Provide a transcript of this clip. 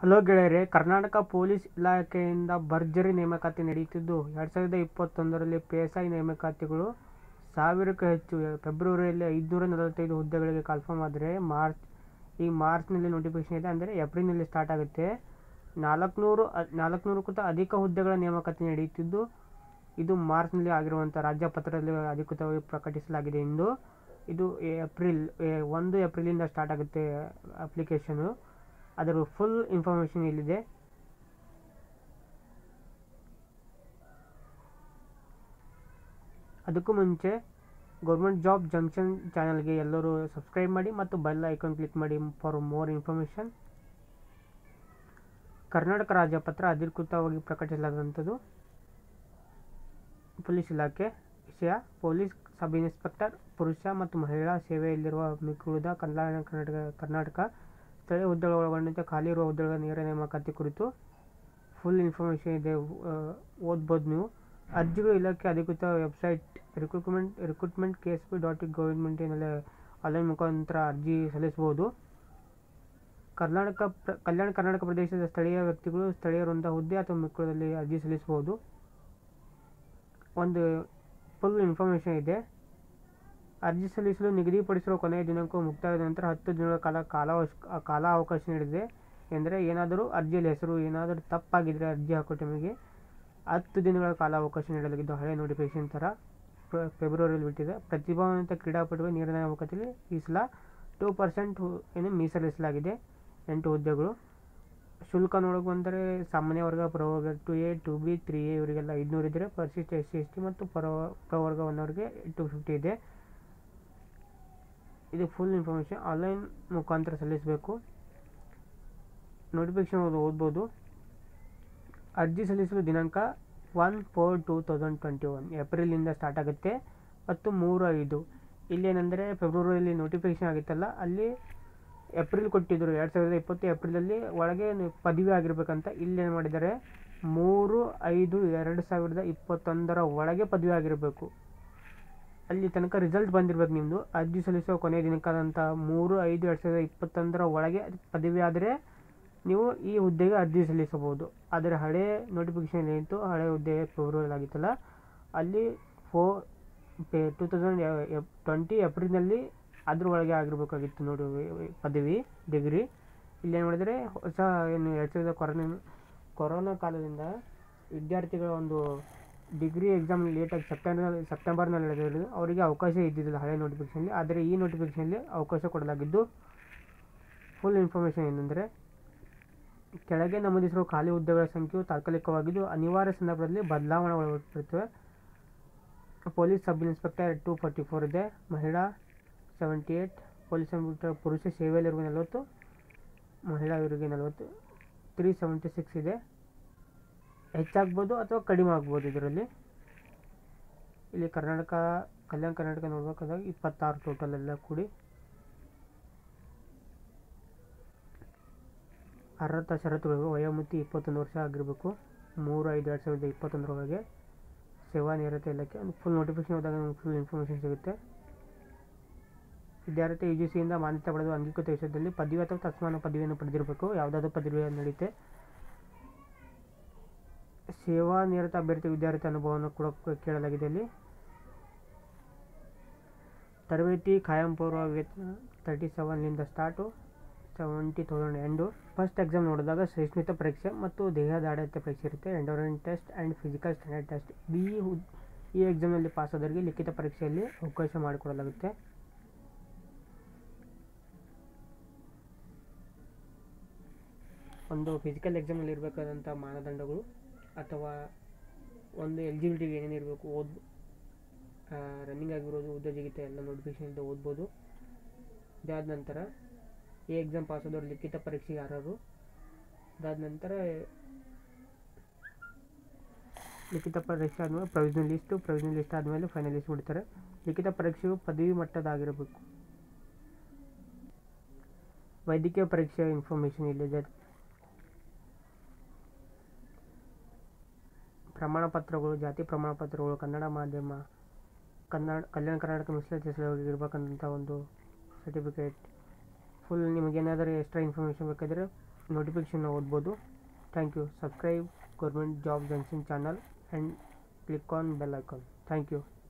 hello ಗೆಳೆಯರೇ Karnataka police ಇಲಾಖೆಯಿಂದ ಭರ್ಜರಿ ನೇಮಕಾತಿ ನಡೆಯುತ್ತಿದ್ದು ಎರಡು ಸಾವಿರದ ಇಪ್ಪತ್ತೊಂದರಲ್ಲಿ ಪಿ ಎಸ್ ಐ ನೇಮಕಾತಿಗಳು ಸಾವಿರಕ್ಕೂ ಹೆಚ್ಚು ಫೆಬ್ರವರಿಯಲ್ಲಿ ಐದುನೂರ ನಲವತ್ತೈದು ಹುದ್ದೆಗಳಿಗೆ ಕನ್ಫರ್ಮ್ ಆದರೆ ಮಾರ್ಚ್ ಈ ಮಾರ್ಚ್ನಲ್ಲಿ ನೋಟಿಫಿಕೇಶನ್ ಇದೆ ಅಂದರೆ ಏಪ್ರಿಲ್ನಲ್ಲಿ ಸ್ಟಾರ್ಟ್ ಆಗುತ್ತೆ ನಾಲ್ಕುನೂರು ನಾಲ್ಕುನೂರಕ್ಕಿಂತ ಅಧಿಕ ಹುದ್ದೆಗಳ ನೇಮಕಾತಿ ನಡೆಯುತ್ತಿದ್ದು ಇದು ಮಾರ್ಚ್ನಲ್ಲಿ ಆಗಿರುವಂಥ ರಾಜ್ಯ ಪತ್ರದಲ್ಲಿ ಅಧಿಕೃತವಾಗಿ ಪ್ರಕಟಿಸಲಾಗಿದೆ ಎಂದು ಇದು ಏಪ್ರಿಲ್ ಎ- ಒಂದು ಏಪ್ರಿಲಿಂದ ಸ್ಟಾರ್ಟ್ ಆಗುತ್ತೆ ಅಪ್ಲಿಕೇಶನು ಅದರ ಫುಲ್ ಇನ್ಫಾರ್ಮೇಷನ್ ಇಲ್ಲಿದೆ ಅದಕ್ಕೂ ಮುಂಚೆ ಗೌರ್ಮೆಂಟ್ ಜಾಬ್ ಜಂಕ್ಷನ್ ಚಾನಲ್ಗೆ ಎಲ್ಲರೂ ಸಬ್ಸ್ಕ್ರೈಬ್ ಮಾಡಿ ಮತ್ತು ಬೆಲ್ ಐಕಾನ್ ಕ್ಲಿಕ್ ಮಾಡಿ ಫಾರ್ ಮೋರ್ ಇನ್ಫಾರ್ಮೇಷನ್ ಕರ್ನಾಟಕ ರಾಜ್ಯ ಪತ್ರ ಅಧಿಕೃತವಾಗಿ ಪ್ರಕಟಿಸಲಾದಂಥದ್ದು ಪೊಲೀಸ್ ಇಲಾಖೆ ವಿಷಯ ಪೊಲೀಸ್ ಸಬ್ ಇನ್ಸ್ಪೆಕ್ಟರ್ ಪುರುಷ ಮತ್ತು ಮಹಿಳಾ ಸೇವೆಯಲ್ಲಿರುವ ಮಿಕ್ಕುಳಿದ ಕಲ್ಯಾಣ ಕರ್ನಾಟಕ ಕರ್ನಾಟಕ ಸ್ಥಳೀಯ ಹುದ್ದೆಗಳ ಒಳಗೊಂಡಂತೆ ಖಾಲಿ ಇರುವ ಹುದ್ದೆಗಳ ನೇರ ನೇಮಕಾತಿ ಕುರಿತು ಫುಲ್ ಇನ್ಫಾರ್ಮೇಷನ್ ಇದೆ ಆ, ಓದ್ಬೋದು ನೀವು ಅರ್ಜಿಗಳು ಇಲಾಖೆ ಅಧಿಕೃತ website recruitment recruitment K S P dot ಗೌರ್ಮೆಂಟಿನಲ್ಲಿ ಆನ್ಲೈನ್ ಮುಖಾಂತರ ಅರ್ಜಿ ಸಲ್ಲಿಸಬಹುದು ಕರ್ನಾಟಕ ಪ್ರ ಕಲ್ಯಾಣ ಕರ್ನಾಟಕ ಪ್ರದೇಶದ ಸ್ಥಳೀಯ ವ್ಯಕ್ತಿಗಳು ಸ್ಥಳೀಯರೊಂದ ಹುದ್ದೆ ಅಥವಾ ಮಿಕ್ಕುಳದಲ್ಲಿ ಅರ್ಜಿ ಸಲ್ಲಿಸಬಹುದು ಒಂದು ಫುಲ್ ಇನ್ಫಾರ್ಮೇಷನ್ ಇದೆ ಅರ್ಜಿ ಸಲ್ಲಿಸಲು ನಿಗದಿಪಡಿಸಿರುವ ಕೊನೆಯ ದಿನಾಂಕ ಮುಕ್ತಾಯದ ನಂತರ ಹತ್ತು ದಿನಗಳ ಕಾಲ ಕಾಲಾವಶ ಕಾಲಾವಕಾಶ ನೀಡಿದೆ ಎಂದರೆ ಏನಾದರೂ ಅರ್ಜಿಯಲ್ಲಿ ಹೆಸರು ಏನಾದರೂ ತಪ್ಪಾಗಿದ್ದರೆ ಅರ್ಜಿ ಹಾಕೋ ಟೈಮಿಗೆ ಹತ್ತು ದಿನಗಳ ಕಾಲಾವಕಾಶ ನೀಡಲಾಗಿದ್ದು ಹಳೆ ನೋಟಿಫಿಕೇಶನ್ ಥರ ಫೆ- ಫೆಬ್ರವರಿಯಲ್ಲಿ ಬಿಟ್ಟಿದೆ ಪ್ರತಿಭಾವಂತ ಕ್ರೀಡಾಪಟುಗಳು ನೇರ ನೇಮಕಾತಿಯಲ್ಲಿ ಈ ಸಲ ಟೂ ಪರ್ಸೆಂಟ್ ಏನು ಮೀಸಲಿಸಲಾಗಿದೆ ಎಂಟು ಹುದ್ದೆಗಳು ಶುಲ್ಕ ನೋಡೋಕೆ ಬಂದರೆ ಸಾಮಾನ್ಯ ವರ್ಗ ಪ್ರವರ್ಗ two A two B three A ಇವರಿಗೆಲ್ಲ ಐದುನೂರು ಇದ್ದರೆ ಪರಿಶಿಷ್ಟ ಎಸ್ ಸಿ ಎಸ್ ಟಿ ಮತ್ತು ಪರ ಪ್ರವರ್ಗ ಒನ್ನವರಿಗೆ ಟು ಫಿಫ್ಟಿ ಇದೆ ಇದು ಫುಲ್ ಇನ್ಫಾರ್ಮೇಷನ್ ಆನ್ಲೈನ್ ಮುಖಾಂತರ ಸಲ್ಲಿಸಬೇಕು ನೋಟಿಫಿಕೇಶನ್ ಓದ್ಬೋದು ಅರ್ಜಿ ಸಲ್ಲಿಸಲು ದಿನಾಂಕ one four two thousand twenty one ಏಪ್ರಿಲಿಂದ ಸ್ಟಾರ್ಟ್ ಆಗುತ್ತೆ ಮತ್ತು ಮೂರು ಐದು ಇಲ್ಲೇನೆಂದರೆ ಫೆಬ್ರವರಿಯಲ್ಲಿ ನೋಟಿಫಿಕೇಶನ್ ಆಗಿತ್ತಲ್ಲ ಅಲ್ಲಿ ಏಪ್ರಿಲ್ ಕೊಟ್ಟಿದ್ದರು ಎರಡು ಸಾವಿರದ ಇಪ್ಪತ್ತು ಏಪ್ರಿಲಲ್ಲಿ ಒಳಗೆ ನೀವು ಪದವಿ ಆಗಿರ್ಬೇಕಂತ ಇಲ್ಲೇನು ಮಾಡಿದ್ದಾರೆ ಮೂರು ಐದು ಎರಡು ಸಾವಿರದ ಇಪ್ಪತ್ತೊಂದರ ಒಳಗೆ ಪದವಿ ಆಗಿರಬೇಕು ಅಲ್ಲಿ ತನಕ ರಿಸಲ್ಟ್ ಬಂದಿರ್ಬೇಕು ನಿಮ್ಮದು ಅರ್ಜಿ ಸಲ್ಲಿಸುವ ಕೊನೆಯ ದಿನಾಂಕದಂಥ ಮೂರು ಐದು ಎರಡು ಸಾವಿರದ ಇಪ್ಪತ್ತೊಂದರ ಒಳಗೆ ಪದವಿ ಆದರೆ ನೀವು ಈ ಹುದ್ದೆಗೆ ಅರ್ಜಿ ಸಲ್ಲಿಸಬಹುದು ಆದರೆ ಹಳೆ ನೋಟಿಫಿಕೇಶನ್ ಏನಿತ್ತು ಹಳೆ ಹುದ್ದೆ ಫೆಬ್ರವರಿ ಆಗಿತ್ತಲ್ಲ ಅಲ್ಲಿ ಫೋ ಟೂ ತೌಸಂಡ್ ಟ್ವೆಂಟಿ ಏಪ್ರಿಲ್ನಲ್ಲಿ ಅದ್ರ ಒಳಗೆ ಆಗಿರಬೇಕಾಗಿತ್ತು ನೋಡಿ ಪದವಿ ಡಿಗ್ರಿ ಇಲ್ಲಿ ಏನು ಮಾಡಿದರೆ ಹೊಸ ಏನು ಎರಡು ಸಾವಿರದ ಕೊರೋನಾ ಕೊರೋನಾ ಕಾಲದಿಂದ ವಿದ್ಯಾರ್ಥಿಗಳ ಒಂದು ಡಿಗ್ರಿ ಎಕ್ಸಾಮ್ ಲೇಟಾಗಿ ಸೆಪ್ಟೆಂಬರ್ ಸೆಪ್ಟೆಂಬರ್ನಲ್ಲಿ ನಡೆದಿರೋದು ಅವರಿಗೆ ಅವಕಾಶ ಇದ್ದಿದ್ದಿಲ್ಲ ಹಳೆ ನೋಟಿಫಿಕೇಷನಲ್ಲಿ ಆದರೆ ಈ ನೋಟಿಫಿಕೇಷನಲ್ಲಿ ಅವಕಾಶ ಕೊಡಲಾಗಿದ್ದು ಫುಲ್ ಇನ್ಫಾರ್ಮೇಷನ್ ಏನಂದರೆ ಕೆಳಗೆ ನಮೂದಿಸಿರುವ ಖಾಲಿ ಹುದ್ದೆಗಳ ಸಂಖ್ಯೆಯು ತಾತ್ಕಾಲಿಕವಾಗಿದ್ದು ಅನಿವಾರ್ಯ ಸಂದರ್ಭದಲ್ಲಿ ಬದಲಾವಣೆ ಒಳಪಡುತ್ತವೆ police sub inspector two forty four ಇದೆ ಮಹಿಳಾ ಸೆವೆಂಟಿ ಏಯ್ಟ್ ಪೊಲೀಸ್ ಇನ್ಸ್ಪೆಕ್ಟರ್ ಪುರುಷ ಸೇವೆಯಲ್ಲಿರುವ ನಲವತ್ತು ಮಹಿಳಾ ಇವರಿಗೆ ನಲವತ್ತು ತ್ರೀ ಸೆವೆಂಟಿ ಸಿಕ್ಸ್ ಇದೆ ಹೆಚ್ಚಾಗ್ಬೋದು ಅಥವಾ ಕಡಿಮೆ ಆಗ್ಬೋದು ಇದರಲ್ಲಿ ಇಲ್ಲಿ ಕರ್ನಾಟಕ ಕಲ್ಯಾಣ ಕರ್ನಾಟಕ ನೋಡ್ಬೇಕಾದಾಗ ಇಪ್ಪತ್ತಾರು ಟೋಟಲ್ ಎಲ್ಲ ಕೂಡಿ ಅರ್ಹತಾ ಷರತ್ತುಗಳು ವಯೋಮಿತಿ ಇಪ್ಪತ್ತೊಂದು ವರ್ಷ ಆಗಿರಬೇಕು ಮೂರು ಐದು ಎರಡು ಸಾವಿರದ ಇಪ್ಪತ್ತೊಂದರೊಳಗೆ ಸೇವಾ ನಿರತ ಇಲಾಖೆ ಒಂದು ಫುಲ್ ನೋಟಿಫಿಕೇಶನ್ ಹೋದಾಗ ನಮ್ಗೆ ಫುಲ್ ಇನ್ಫಾರ್ಮೇಷನ್ ಸಿಗುತ್ತೆ ವಿದ್ಯಾರ್ಥಿ ಯು ಜಿ ಸಿಯಿಂದ ಮಾನ್ಯತೆ ಪಡೆದು ಅಂಗೀಕೃತ ವಿಷಯದಲ್ಲಿ ಪದವಿ ಅಥವಾ ತತ್ಸಮಾನ ಪದವಿಯನ್ನು ಪಡೆದಿರಬೇಕು ಯಾವುದಾದ್ರೂ ಪದವಿ ನಡೆಯುತ್ತೆ ಸೇವಾ ನಿರತ ಅಭ್ಯರ್ಥಿ ವಿದ್ಯಾರ್ಥಿ ಅನುಭವವನ್ನು ಕೂಡ ಕೇಳಲಾಗಿದೆ ಇಲ್ಲಿ ತರಬೇತಿ ಖಾಯಂ ಪೂರ್ವ ವೇತನ ತರ್ಟಿ ಸೆವೆನ್ನಿಂದ start seventy thousand and first exam ನೋಡಿದಾಗ ಸಹಿಷ್ಣುತೆ ಪರೀಕ್ಷೆ ಮತ್ತು ದೇಹದಾಢ್ಯತೆ ಪರೀಕ್ಷೆ ಇರುತ್ತೆ endurance test and physical standard test ಈ ಹುದ್ ಈ ಎಕ್ಸಾಮ್ನಲ್ಲಿ ಪಾಸ್ ಆದವರಿಗೆ ಲಿಖಿತ ಪರೀಕ್ಷೆಯಲ್ಲಿ ಅವಕಾಶ ಮಾಡಿಕೊಡಲಾಗುತ್ತೆ ಒಂದು ಫಿಸಿಕಲ್ ಎಕ್ಸಾಮಲ್ಲಿ ಇರಬೇಕಾದಂಥ ಮಾನದಂಡಗಳು ಅಥವಾ ಒಂದು ಎಲಿಜಿಬಿಲಿಟಿಗೆ ಏನೇನು ಇರಬೇಕು ಓದ್ ರನ್ನಿಂಗ್ ಆಗಿರೋದು ಉದ್ದ ಜಿಗಿತ ಎಲ್ಲ ನೋಟಿಫಿಕೇಶನ್ ಇಂದ ಓದ್ಬೋದು ಇದಾದ ನಂತರ ಈ ಎಕ್ಸಾಮ್ ಪಾಸ್ ಆದವ್ರು ಲಿಖಿತ ಪರೀಕ್ಷೆಗೆ ಅರ್ಹರು ಅದಾದ ನಂತರ ಲಿಖಿತ ಪರೀಕ್ಷೆ ಆದಮೇಲೆ ಪ್ರೊವಿಷನಲ್ ಲಿಸ್ಟು ಪ್ರೊವಿಷನಲ್ ಲಿಸ್ಟ್ ಆದಮೇಲೆ ಫೈನಲ್ ಲಿಸ್ಟ್ ಬಿಡ್ತಾರೆ ಲಿಖಿತ ಪರೀಕ್ಷೆಯು ಪದವಿ ಮಟ್ಟದಾಗಿರಬೇಕು ವೈದ್ಯಕೀಯ ಪರೀಕ್ಷೆಯ ಇನ್ಫಾರ್ಮೇಷನ್ ಇಲ್ಲಿದೆ ಪ್ರಮಾಣ ಪತ್ರಗಳು ಜಾತಿ ಪ್ರಮಾಣ ಪತ್ರಗಳು ಕನ್ನಡ ಮಾಧ್ಯಮ ಕನ್ನಡ ಕಲ್ಯಾಣ ಕರ್ನಾಟಕ ಮೀಸಲಾತಿ ಸಲುವಾಗಿ ಇರಬೇಕಂತ ಒಂದು ಸರ್ಟಿಫಿಕೇಟ್ ಫುಲ್ ನಿಮಗೇನಾದರೂ ಎಕ್ಸ್ಟ್ರಾ ಇನ್ಫಾರ್ಮೇಷನ್ ಬೇಕಾದರೆ ನೋಟಿಫಿಕೇಷನ್ ಓದ್ಬೋದು thank you subscribe government job junction channel and click on bell icon thank you